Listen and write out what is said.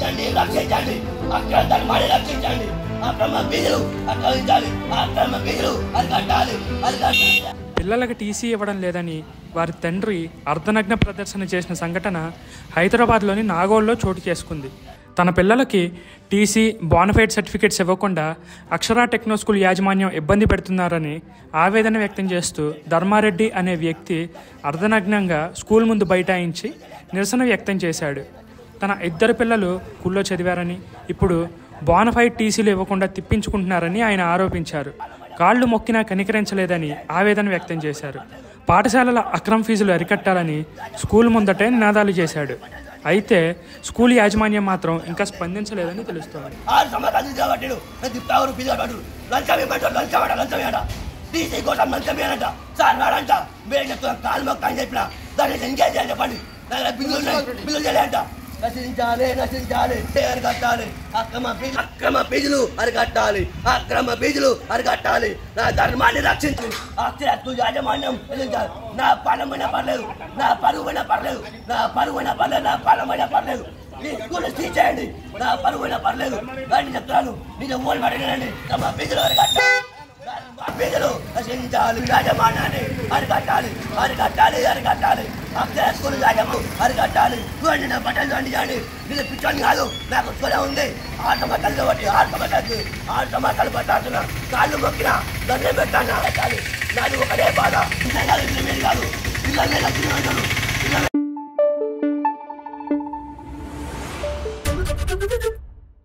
రక్షించండి రక్షించండి అక్కడ ధర్మాన్ని రక్షించండి అక్రమ బీజులు అక్రమించాలి అక్రమ బీజులు అరికట్టాలి అరికట్టాలి పిల్లలకు టీసీ ఇవ్వడం లేదని వారి తండ్రి అర్ధనగ్న ప్రదర్శన చేసిన సంఘటన హైదరాబాద్లోని నాగోల్లో చోటు చేసుకుంది తన పిల్లలకి టీసీ బోనఫైడ్ సర్టిఫికేట్స్ ఇవ్వకుండా అక్షరా టెక్నో స్కూల్ యాజమాన్యం ఇబ్బంది పెడుతున్నారని ఆవేదన వ్యక్తం చేస్తూ ధర్మారెడ్డి అనే వ్యక్తి అర్ధనగ్నంగా స్కూల్ ముందు బైఠాయించి నిరసన వ్యక్తం చేశాడు తన ఇద్దరు పిల్లలు స్కూల్లో చదివారని ఇప్పుడు బోనఫైడ్ టీసీలు ఇవ్వకుండా తిప్పించుకుంటున్నారని ఆయన ఆరోపించారు కాళ్ళు మొక్కినా కనికరించలేదని ఆవేదన వ్యక్తం చేశారు పాఠశాలల అక్రమ ఫీజులు అరికట్టాలని స్కూల్ ముందటే నినాదాలు చేశాడు అయితే స్కూల్ యాజమాన్యం మాత్రం ఇంకా స్పందించలేదని తెలుస్తోంది ఆరు సంవత్సరాలు తీసుకోబట్టాడు ప్రతి ఎవరు ఫీజు కట్టాడు లంచం ఇవ్వమంటాడు లంచం ఆడ లంచం ఏడ టీసీ కోసం లంచం ఏనంట సార్ వాడంట మీరు చెప్తున్నా కాలు మొక్క అని చెప్పిన దాన్ని ఎంగేజ్ చేయాలి చెప్పండి నా దగ్గర బిల్లులు ఉన్నాయి బిల్లులు చేయాలంట నశించాలి నశించాలి అరికట్టాలి అక్రమ ఫీజు అక్రమ ఫీజులు అరికట్టాలి అక్రమ ఫీజులు అరికట్టాలి నా ధర్మాన్ని రక్షించు అక్షరత్తు యాజమాన్యం రక్షించాలి. నా పరమైన పర్లేదు నా పరువైన పర్లేదు నా పరువైన పర్లేదు నా పరమైన పర్లేదు ఈ స్కూల్ తీసేయండి నా పరువైన పర్లేదు కానీ చెప్తాను నిజం ఓన్ పడినండి తమ ఫీజులు అరికట్టాలి ప్రజలు నశించాలి యాజమాన్యాన్ని అరికట్టాలి అరికట్టాలి అరికట్టాలి అక్షర స్కూల్ యాజమాన్యం అరికట్టాలి చూడండి నా బట్టలు చూడండి చూడండి ఇది పిచ్చోని కాదు నాకు స్కూలే ఉంది ఆట బట్టలు కాబట్టి ఆట బట్టలు ఆట బట్టలు పట్టాడుతున్నా కాళ్ళు మొక్కిన దండం పెట్టాను నాది ఒకటే బాధ ఇంకా కాదు, ఇది మీరు కాదు పిల్లల్ని రక్షించమంటారు పిల్లల్ని